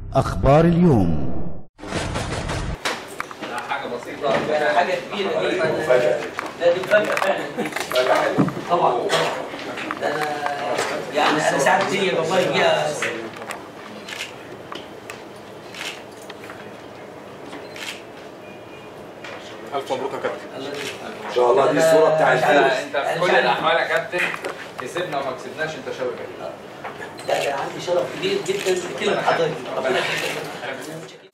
أخبار اليوم حاجه بسيطه حاجه كبيره دي لا دي مفاجاه فعلا دي طبعا طبعا ده انا يعني انا سعدت ليا والله بيها الف مبروك يا كابتن الله يبارك. ان شاء الله دي الصوره بتاع مش الفوز عارف. انت أنا في مش كل عارف. الاحوال يا كابتن كسبنا وما كسبناش انت شاور جاي لا ده عندي شرف كبير جدا بكلمه حضرتك ربنا يخليك